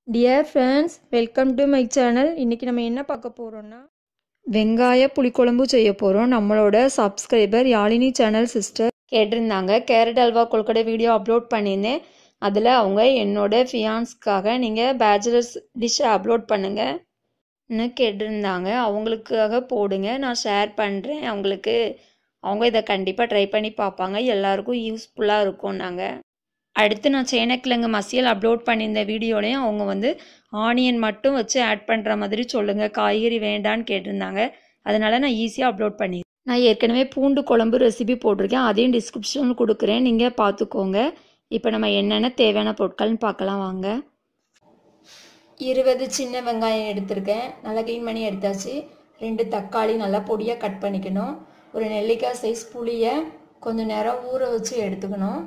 dear friends welcome to my channel இன்றைக்கி நம்ம என்ன பார்க்க போகிறோன்னா வெங்காய புளிக்குழம்பு செய்ய போகிறோம் நம்மளோட சப்ஸ்கிரைபர் யாழினி சேனல் சிஸ்டர் கேட்டிருந்தாங்க கேரட் அல்வா கொல்கடை வீடியோ அப்லோட் பண்ணியிருந்தேன் அதில் அவங்க என்னோட ஃபியான்ஸ்க்காக நீங்கள் பேச்சுலர்ஸ் டிஷ்ஷை அப்லோட் பண்ணுங்கன்னு கேட்டிருந்தாங்க அவங்களுக்காக போடுங்க நான் ஷேர் பண்ணுறேன் அவங்களுக்கு அவங்க இதை கண்டிப்பாக ட்ரை பண்ணி பார்ப்பாங்க எல்லாருக்கும் யூஸ்ஃபுல்லாக இருக்கும் நாங்கள் அடுத்து நான் சேனக்கிழங்கு மசியல் அப்லோட் பண்ணியிருந்த வீடியோலையும் அவங்க வந்து ஆனியன் மட்டும் வச்சு ஆட் பண்ணுற மாதிரி சொல்லுங்கள் காய்கறி வேண்டான்னு கேட்டிருந்தாங்க அதனால் நான் ஈஸியாக அப்லோட் பண்ணி நான் ஏற்கனவே பூண்டு குழம்பு ரெசிபி போட்டிருக்கேன் அதையும் டிஸ்கிரிப்ஷன் கொடுக்குறேன் நீங்கள் பார்த்துக்கோங்க இப்போ நம்ம என்னென்ன தேவையான பொருட்கள்னு பார்க்கலாம் வாங்க இருபது சின்ன வெங்காயம் எடுத்திருக்கேன் நல்லா க்ளீன் பண்ணி எடுத்தாச்சு ரெண்டு தக்காளி நல்லா பொடியாக கட் பண்ணிக்கணும் ஒரு நெல்லிக்காய் சைஸ் புளியை கொஞ்சம் நேரம் ஊற வச்சு எடுத்துக்கணும்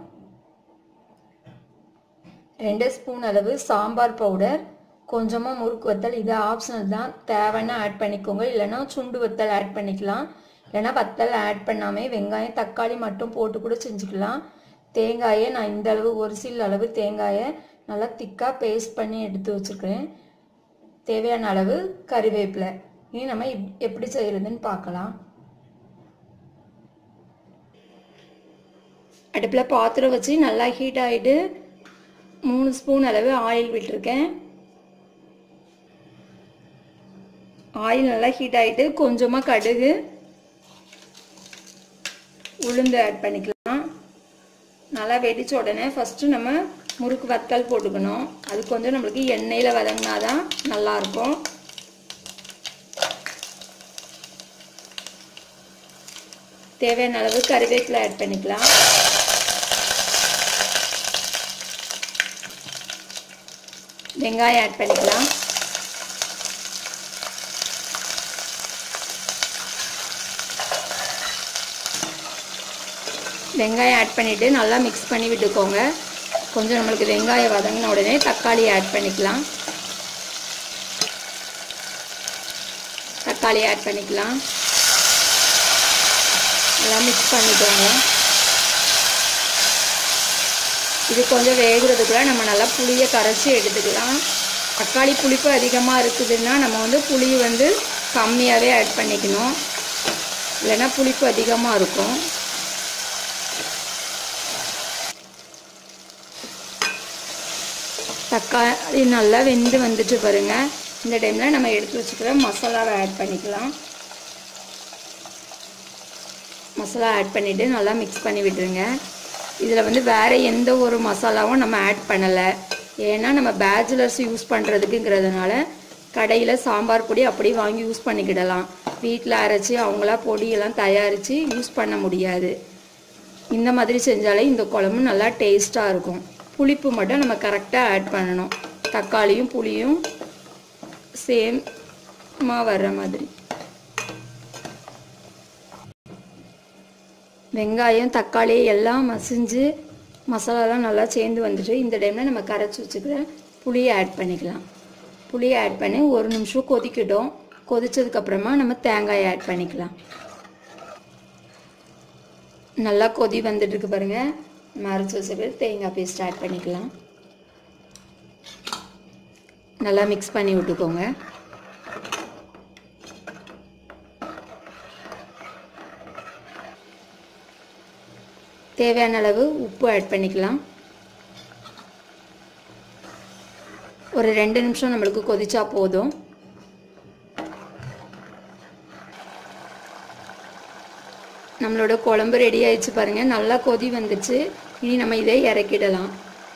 ரெண்டு ஸ்பூன் அளவு சாம்பார் பவுடர் கொஞ்சமாக முறுக்கு வத்தல் இது ஆப்ஷனல் தான் தேவைன்னா ஆட் பண்ணிக்கோங்க இல்லைன்னா சுண்டு வத்தல் ஆட் பண்ணிக்கலாம் இல்லைன்னா வத்தல் ஆட் பண்ணாமல் வெங்காயம் தக்காளி மட்டும் போட்டு கூட செஞ்சுக்கலாம் தேங்காயை நான் இந்த அளவு ஒரு சில அளவு தேங்காயை நல்லா திக்காக பேஸ்ட் பண்ணி எடுத்து வச்சுருக்கிறேன் தேவையான அளவு கறிவேப்பிலை இனி நம்ம எப்படி செய்கிறதுன்னு பார்க்கலாம் அடுப்பில் பாத்திரம் வச்சு நல்லா ஹீட் ஆகிட்டு மூணு ஸ்பூன் அளவு ஆயில் விட்டுருக்கேன் ஆயில் நல்லா ஹீட் ஆகிட்டு கொஞ்சமாக கடுகு உளுந்து ஆட் பண்ணிக்கலாம் நல்லா வெடித்த உடனே ஃபஸ்ட்டு நம்ம முறுக்கு வத்தல் போட்டுக்கணும் அது கொஞ்சம் நம்மளுக்கு எண்ணெயில் வதங்கினா தான் நல்லாயிருக்கும் தேவையான அளவு கறிவேப்பிலை ஆட் பண்ணிக்கலாம் வெங்காயம் ஆட் பண்ணிக்கலாம் வெங்காயம் ஆட் பண்ணிவிட்டு நல்லா மிக்ஸ் பண்ணி விட்டுக்கோங்க கொஞ்சம் நம்மளுக்கு வெங்காயம் வதங்கின உடனே தக்காளி ஆட் பண்ணிக்கலாம் தக்காளி ஆட் பண்ணிக்கலாம் நல்லா மிக்ஸ் பண்ணிக்கோங்க இது கொஞ்சம் வேகிறதுக்குள்ள நம்ம நல்லா புளியை கரைச்சி எடுத்துக்கலாம் தக்காளி புளிப்பு அதிகமாக இருக்குதுன்னா நம்ம வந்து புளி வந்து கம்மியாகவே ஆட் பண்ணிக்கணும் இல்லைன்னா புளிப்பு அதிகமாக இருக்கும் தக்காளி நல்லா வெந்து வந்துட்டு பாருங்க இந்த டைமில் நம்ம எடுத்து வச்சுக்கிற மசாலாவை ஆட் பண்ணிக்கலாம் மசாலா ஆட் பண்ணிவிட்டு நல்லா மிக்ஸ் பண்ணி விட்டுருங்க இதில் வந்து வேறு எந்த ஒரு மசாலாவும் நம்ம ஆட் பண்ணலை ஏன்னா நம்ம பேச்சுலர்ஸ் யூஸ் பண்ணுறதுக்குங்கிறதுனால கடையில் சாம்பார் பொடி அப்படி வாங்கி யூஸ் பண்ணிக்கிடலாம் வீட்டில் அரைச்சி அவங்களா பொடியெல்லாம் தயாரித்து யூஸ் பண்ண முடியாது இந்த மாதிரி செஞ்சாலே இந்த குழம்பு நல்லா டேஸ்ட்டாக இருக்கும் புளிப்பு மட்டும் நம்ம கரெக்டாக ஆட் பண்ணணும் தக்காளியும் புளியும் சேமாக வர்ற மாதிரி வெங்காயம் தக்காளி எல்லாம் மசிஞ்சு மசாலாலாம் நல்லா சேர்ந்து வந்துட்டு இந்த டைமில் நம்ம கரைச்சி வச்சுக்கிற புளியை ஆட் பண்ணிக்கலாம் புளியை ஆட் பண்ணி ஒரு நிமிஷம் கொதிக்கிட்டோம் கொதிச்சதுக்கப்புறமா நம்ம தேங்காயை ஆட் பண்ணிக்கலாம் நல்லா கொதி வந்துட்டுருக்கு பாருங்கள் நம்ம அரைச்சி வச்சுட்டு தேங்காய் பேஸ்ட் ஆட் பண்ணிக்கலாம் நல்லா மிக்ஸ் பண்ணி விட்டுக்கோங்க தேவையான அளவு உப்பு ஆட் பண்ணிக்கலாம் ஒரு ரெண்டு நிமிஷம் நம்மளுக்கு கொதிச்சா போதும் நம்மளோட குழம்பு ரெடி ஆயிடுச்சு பாருங்கள் நல்லா கொதி வந்துச்சு இனி நம்ம இதை இறக்கிடலாம்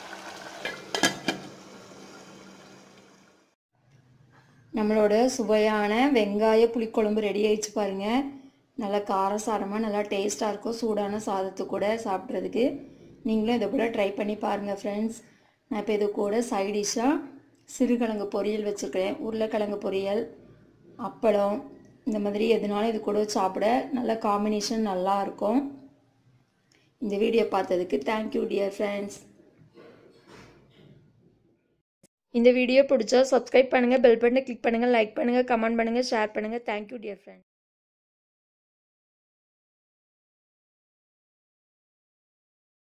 நம்மளோட சுவையான வெங்காய புளிக்குழம்பு ரெடி ஆயிடுச்சு பாருங்கள் நல்லா காரசாரமாக நல்லா டேஸ்ட்டாக இருக்கும் சூடான சாதத்து கூட சாப்பிட்றதுக்கு நீங்களும் இதை கூட ட்ரை பண்ணி பாருங்கள் ஃப்ரெண்ட்ஸ் நான் இப்போ இது கூட சைடிஷ்ஷாக சிறுகிழங்கு பொரியல் வச்சுருக்கிறேன் உருளைக்கிழங்கு பொரியல் அப்பளம் இந்த மாதிரி எதுனாலும் இது கூட சாப்பிட நல்ல காம்பினேஷன் நல்லா இருக்கும் இந்த வீடியோ பார்த்ததுக்கு தேங்க்யூ டியர் ஃப்ரெண்ட்ஸ் இந்த வீடியோ பிடிச்சா சப்ஸ்கிரைப் பண்ணுங்கள் பெல் பட்டனை கிளிக் பண்ணுங்கள் லைக் பண்ணுங்கள் கமெண்ட் பண்ணுங்கள் ஷேர் பண்ணுங்கள் தேங்க்யூ டியர் ஃப்ரெண்ட்ஸ்